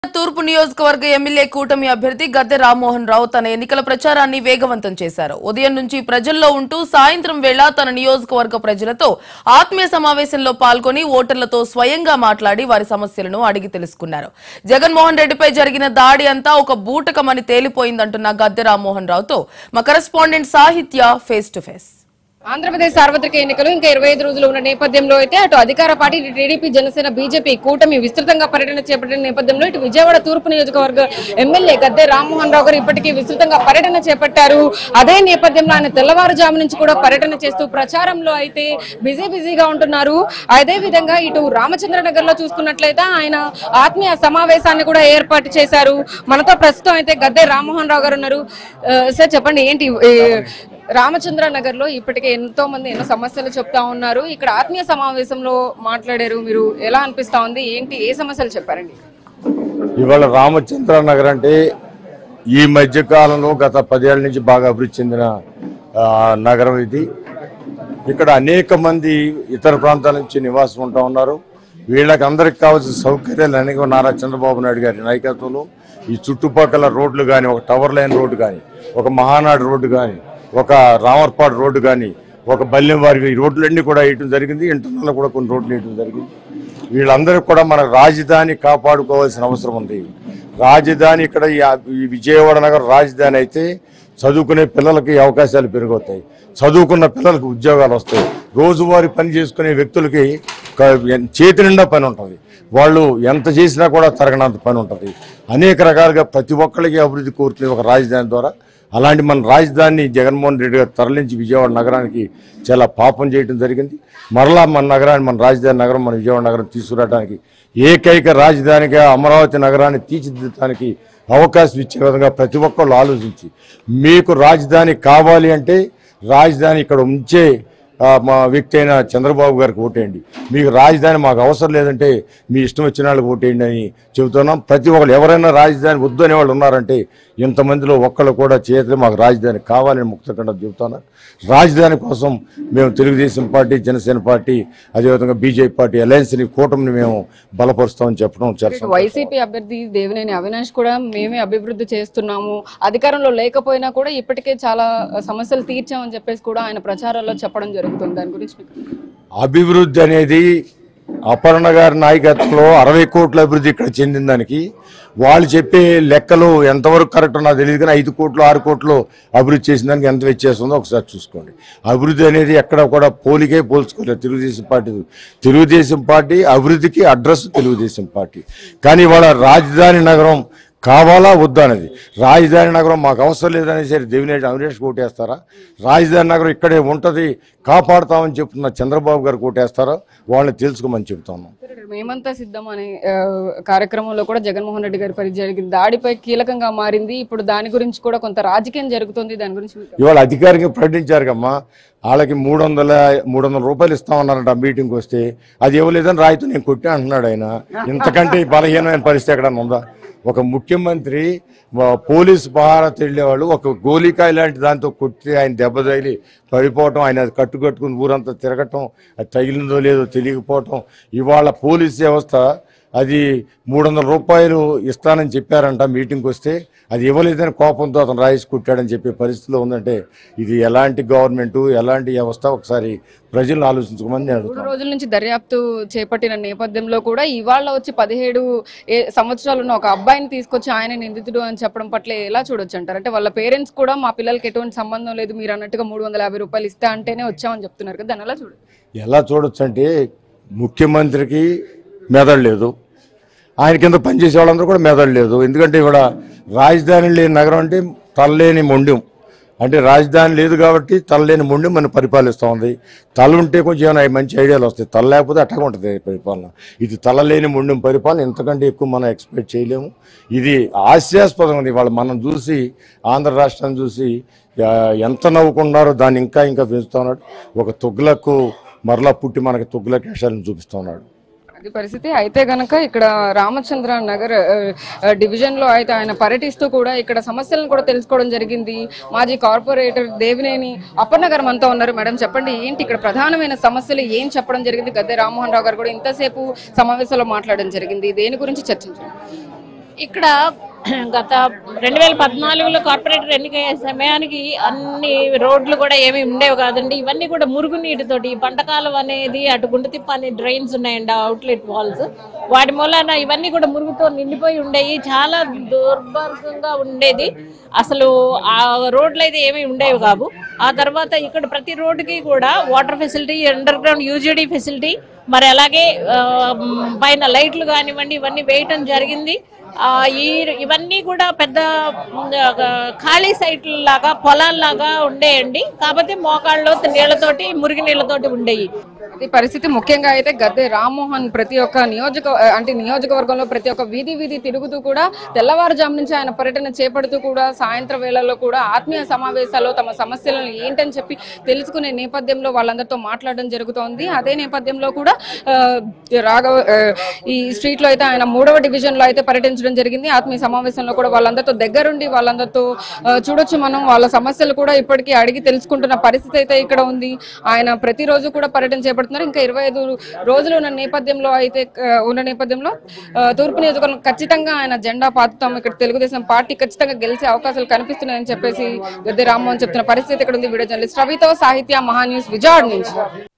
తూర్పు నియోజకవర్గ ఎమ్మెల్యే కూటమి అభ్యర్థి గద్దె రామ్మోహన్ రావు తన ఎన్నికల ప్రచారాన్ని వేగవంతం చేశారు ఉదయం నుంచి ప్రజల్లో ఉంటూ సాయంత్రం వేళ తన నియోజకవర్గ ప్రజలతో ఆత్మీయ సమావేశంలో పాల్గొని ఓటర్లతో స్వయంగా మాట్లాడి వారి సమస్యలను అడిగి తెలుసుకున్నారు జగన్మోహన్ రెడ్డిపై జరిగిన దాడి అంతా ఒక బూటకమని తేలిపోయిందంటున్న గద్దె రామ్మోహన్ రావుతో మా కరెస్పాండెంట్ సాహిత్య ఫేస్ టు ఫేస్ ఆంధ్రప్రదేశ్ సార్వత్రిక ఎన్నికలు ఇంకా ఇరవై ఐదు రోజులు ఉన్న నేపథ్యంలో అయితే అటు అధికార పార్టీ ఇటు టీడీపీ జనసేన బీజేపీ కూటమి విస్తృతంగా పర్యటన చేపట్టిన నేపథ్యంలో ఇటు విజయవాడ తూర్పు నియోజకవర్గ ఎమ్మెల్యే గద్దె రామ్మోహన్ రావు గారు ఇప్పటికీ విస్తృతంగా పర్యటన చేపట్టారు అదే నేపథ్యంలో ఆయన తెల్లవారుజాము నుంచి కూడా పర్యటన చేస్తూ ప్రచారంలో అయితే బిజీ బిజీగా ఉంటున్నారు అదే విధంగా ఇటు రామచంద్ర నగర్ లో చూసుకున్నట్లయితే ఆయన ఆత్మీయ సమావేశాన్ని కూడా ఏర్పాటు చేశారు మనతో ప్రస్తుతం అయితే గద్దె రామ్మోహన్ రావు గారు ఉన్నారు ఆ, సార్ చెప్పండి ఏంటి ఈ రామచంద్ర నగర్ లో ఇప్పటికే ఎంతో మంది ఎన్నో సమస్యలు చెప్తా ఉన్నారు ఇక్కడ ఆత్మీయ సమావేశంలో మాట్లాడారు మీరు ఎలా అనిపిస్తా ఉంది ఏంటి ఏ సమస్యలు చెప్పారండి ఇవాళ రామచంద్ర నగర్ అంటే ఈ మధ్య కాలంలో గత పదేళ్ల నుంచి బాగా అభివృద్ధి చెందిన ఆ, నగరం ఇది ఇక్కడ అనేక మంది ఇతర ప్రాంతాల నుంచి నివాసం ఉంటా ఉన్నారు వీళ్ళకి అందరికి కావాల్సిన సౌకర్యాలు అనేక నారా చంద్రబాబు నాయుడు గారి నాయకత్వంలో ఈ చుట్టుపక్కల రోడ్లు కానీ ఒక టవర్ లైన్ రోడ్డు కానీ ఒక మహానాడు రోడ్డు కానీ ఒక రామర్పాడు రోడ్డు కానీ ఒక బల్లెంవారి ఈ రోడ్లన్నీ కూడా వేయటం జరిగింది ఇంటర్నల్ కూడా కొన్ని రోడ్లు వేయటం జరిగింది వీళ్ళందరికీ కూడా మన రాజధాని కాపాడుకోవాల్సిన అవసరం ఉంది రాజధాని ఇక్కడ ఈ ఈ విజయవాడ నగర రాజధాని అయితే చదువుకునే పిల్లలకి అవకాశాలు పెరుగుతాయి చదువుకున్న పిల్లలకు ఉద్యోగాలు వస్తాయి రోజువారీ పని చేసుకునే వ్యక్తులకి క- చేతి నిండా పని ఉంటుంది వాళ్ళు ఎంత చేసినా కూడా తరగనంత పని ఉంటుంది అనేక రకాలుగా ప్రతి ఒక్కరికి అభివృద్ధి కోరుకునే ఒక రాజధాని ద్వారా అలాంటి మన రాజధానిని జగన్మోహన్ రెడ్డి గారు తరలించి విజయవాడ నగరానికి చాలా పాపం చేయడం జరిగింది మరలా మన నగరాన్ని మన రాజధాని నగరం మన విజయవాడ నగరం తీసుకురావడానికి ఏకైక రాజధానిగా అమరావతి నగరాన్ని తీర్చిదిద్దడానికి అవకాశం ఇచ్చే విధంగా ప్రతి ఒక్కళ్ళు ఆలోచించి మీకు రాజధాని కావాలి అంటే రాజధాని ఇక్కడ ఉంచే ఆ, మా వ్యక్తి అయిన చంద్రబాబు గారికి ఓటేయండి మీకు రాజధాని మాకు అవసరం లేదంటే మీ ఇష్టం వచ్చిన వాళ్ళకి ఓటేయండి అని చెబుతున్నాం ప్రతి ఒక్కరు ఎవరైనా రాజధాని వద్దు అనే వాళ్ళు ఉన్నారంటే ఇంతమందిలో ఒక్కళ్ళు కూడా చేయట్లేదు మాకు రాజధాని కావాలని ముక్తకుండా చెబుతున్నారు రాజధాని కోసం మేము తెలుగుదేశం పార్టీ జనసేన పార్టీ అదేవిధంగా బీజేపీ పార్టీ అలయన్స్ని కూటమిని మేము బలపరుస్తామని చెప్పడం చాలా ఇటు వైసీపీ అభ్యర్థి దేవినేని అవినాష్ కూడా మేమే అభివృద్ధి చేస్తున్నాము అధికారంలో లేకపోయినా కూడా ఇప్పటికే చాలా సమస్యలు తీర్చామని చెప్పేసి కూడా ఆయన ప్రచారాల్లో చెప్పడం జరుగుతుంది దాని గురించి మీకు అభివృద్ధి అనేది అపర్ణ గారి నాయకత్వంలో అరవై కోట్ల అభివృద్ధి ఇక్కడ చెందిన దానికి వాళ్ళు చెప్పే లెక్కలు ఎంతవరకు కరెక్ట్ నాకు తెలియదు కానీ ఐదు కోట్లు ఆరు కోట్లు అభివృద్ధి చేసిన దానికి ఎంత వ్యత్యాసం ఒకసారి చూసుకోండి అభివృద్ధి అనేది ఎక్కడ కూడా పోలికే పోల్చుకోలేదు తెలుగుదేశం పార్టీ తెలుగుదేశం పార్టీ అభివృద్ధికి అడ్రస్ తెలుగుదేశం పార్టీ కానీ వాళ్ళ రాజధాని నగరం కావాలా వద్దా అనేది రాజధాని నగరం మాకు అవసరం లేదని సరే దేవినేటి అవినేష్ కోటేస్తారా రాజధాని నగరం ఇక్కడే ఉంటుంది కాపాడుతామని చెప్తున్న చంద్రబాబు గారు కోటేస్తారా వాళ్ళని తెలుసుకోమని చెప్తున్నాం మేమంతా సిద్ధం అనే ఆ, కార్యక్రమంలో కూడా జగన్మోహన్ రెడ్డి గారి పరి జరిగిన దాడిపై కీలకంగా మారింది ఇప్పుడు దాని గురించి కూడా కొంత రాజకీయం జరుగుతుంది దాని గురించి మీకు ఇవాళ అధికారికంగా ప్రకటించారు కమ్మా వాళ్ళకి మూడు వందల మూడు వందల రూపాయలు ఇస్తామన్నారంట ఆ మీటింగ్కి వస్తే అది ఇవ్వలేదని రాయితో నేను కొట్టా అంటున్నాడు ఆయన ఇంతకంటే బలహీనమైన పరిస్థితి ఎక్కడన్నా ఉందా ఒక ముఖ్యమంత్రి వా- పోలీసు పహారా వెళ్ళేవాళ్ళు ఒక గోలికాయ లాంటి దాంతో కొట్టి ఆయన దెబ్బ తగిలి పడిపోవటం ఆయన అది కట్టుకట్టుకుని ఊరంతా తిరగటం అది తగిలిందో లేదో తెలియకపోవటం ఇవాళ పోలీస్ వ్యవస్థ అది మూడు వందల రూపాయలు ఇస్తానని చెప్పారంట మీటింగ్కి వస్తే అది ఇవ్వలేదని కోపంతో అతను రాయేసి కుట్టాడని చెప్పే పరిస్థితిలో ఉందంటే ఇది ఎలాంటి గవర్నమెంట్ ఎలాంటి వ్యవస్థ ఒకసారి ప్రజలను ఆలోచించుకోమని నేను మూడు అడుగుతాను రోజుల నుంచి దర్యాప్తు చేపట్టిన నేపథ్యంలో కూడా ఇవాళ వచ్చి పదిహేడు ఏ- సంవత్సరాలు ఉన్న ఒక అబ్బాయిని తీసుకొచ్చి ఆయన నిందితుడు అని చెప్పడం పట్ల ఎలా చూడొచ్చు అంటారు అంటే వాళ్ళ పేరెంట్స్ కూడా మా పిల్లలకి ఎటువంటి సంబంధం లేదు మీరు అన్నట్టుగా మూడు వందల యాభై రూపాయలు ఇస్తా అంటేనే వచ్చామని చెప్తున్నారు కదా దాని ఎలా చూడొచ్చు ఎలా చూడొచ్చు అంటే ముఖ్యమంత్రికి మెదడు లేదు ఆయన కింద పనిచేసే వాళ్ళందరూ కూడా మెదడు లేదు ఎందుకంటే ఇక్కడ రాజధాని లేని నగరం అంటే తలలేని మొండ్యం అంటే రాజధాని లేదు కాబట్టి తలలేని మొండ్యం మనం పరిపాలిస్తూ ఉంది తల ఉంటే కొంచెం ఏమైనా మంచి ఐడియాలు వస్తాయి తల లేకపోతే అట్టగా ఉంటుంది పరిపాలన ఇది తలలేని మొండ్యం పరిపాలన ఎంతకంటే ఎక్కువ మనం ఎక్స్పెక్ట్ చేయలేము ఇది హాస్యాస్పదం ఉంది వాళ్ళు మనం చూసి ఆంధ్ర రాష్ట్రాన్ని చూసి ఆ, ఎంత నవ్వుకున్నారో దాన్ని ఇంకా ఇంకా పెంచుతా ఉన్నాడు ఒక తుగ్లకు మరలా పుట్టి మనకి తుగ్లక్ వేషాలను చూపిస్తూ ఉన్నాడు అది పరిస్థితి అయితే గనక ఇక్కడ రామచంద్ర నగర్ ఆ, ఆ, డివిజన్ లో అయితే ఆయన పర్యటిస్తూ కూడా ఇక్కడ సమస్యలను కూడా తెలుసుకోవడం జరిగింది మాజీ కార్పొరేటర్ దేవినేని అప్పన్నగారు మనతో ఉన్నారు మేడం చెప్పండి ఏంటి ఇక్కడ ప్రధానమైన సమస్యలు ఏం చెప్పడం జరిగింది గద్దె రామ్మోహన్ రావు గారు కూడా ఇంతసేపు సమావేశంలో మాట్లాడడం జరిగింది దేని గురించి చర్చించారు ఇక్కడ గత రెండు వేల పద్నాలుగులో కార్పొరేటర్ ఎన్నికయ్యే సమయానికి అన్ని రోడ్లు కూడా ఏమీ ఉండేవి కాదండి ఇవన్నీ కూడా మురుగునీటితోటి ఈ పంటకాలం అనేది అటు గుండెతిప్ప అనే డ్రైన్స్ ఉన్నాయండి అవుట్లెట్ వాల్స్ వాటి మూలాన ఇవన్నీ కూడా మురుగుతో నిండిపోయి ఉండేవి చాలా దుర్భర్గంగా ఉండేది అసలు ఆ రోడ్లు అయితే ఏమీ ఉండేవి కావు ఆ తర్వాత ఇక్కడ ప్రతి రోడ్డుకి కూడా water facility underground UGD facility మరి అలాగే ఆ, మ్, పైన లైట్లు కానివ్వండి ఇవన్నీ వేయటం జరిగింది ఆ, ఈ ఇవన్నీ కూడా పెద్ద మ్, ఒక ఖాళీ సైట్ల లాగా పొలాల్లాగా ఉండేయండి కాకపోతే మోకాళ్ళు నీళ్లతోటి మురికి నీళ్లతోటి ఉండేవి ఈ పరిస్థితి ముఖ్యంగా అయితే గద్దె రామ్మోహన్ ప్రతి ఒక్క నియోజక అంటే నియోజకవర్గంలో ప్రతి ఒక్క వీధి వీధి తిరుగుతూ కూడా తెల్లవారుజాము నుంచి ఆయన పర్యటన చేపడుతూ కూడా సాయంత్రం వేళల్లో కూడా ఆత్మీయ సమావేశాల్లో తమ సమస్యలను ఏంటని చెప్పి తెలుసుకునే నేపథ్యంలో వాళ్ళందరితో మాట్లాడడం జరుగుతోంది అదే నేపథ్యంలో కూడా ఆ, రాఘవ ఆ, ఈ స్ట్రీట్ లో అయితే ఆయన మూడవ డివిజన్ లో అయితే పర్యటించడం జరిగింది ఆత్మీయ సమావేశంలో కూడా వాళ్ళందరితో దగ్గరుండి వాళ్ళందరితో ఆ, చూడొచ్చు మనం వాళ్ళ సమస్యలు కూడా ఇప్పటికీ అడిగి తెలుసుకుంటున్న పరిస్థితి అయితే ఇక్కడ ఉంది ఆయన ప్రతిరోజు కూడా పర్యటన చేపడుతున్నారు ఇంకా ఇరవై ఐదు రోజులు ఉన్న నేపథ్యంలో అయితే ఆ, ఉన్న నేపథ్యంలో ఆ, తూర్పు నియోజకవర్గం ఖచ్చితంగా ఆయన జెండా పాతుతాం ఇక్కడ తెలుగుదేశం పార్టీ ఖచ్చితంగా గెలిచే అవకాశాలు కనిపిస్తున్నాయని చెప్పేసి గద్దె రామ్మోహన్ చెప్తున్న పరిస్థితి ఇక్కడ ఉంది వీడియో జర్నలిస్ట్ రవితో సాహిత్య మహా న్యూస్ విజయవాడ నుంచి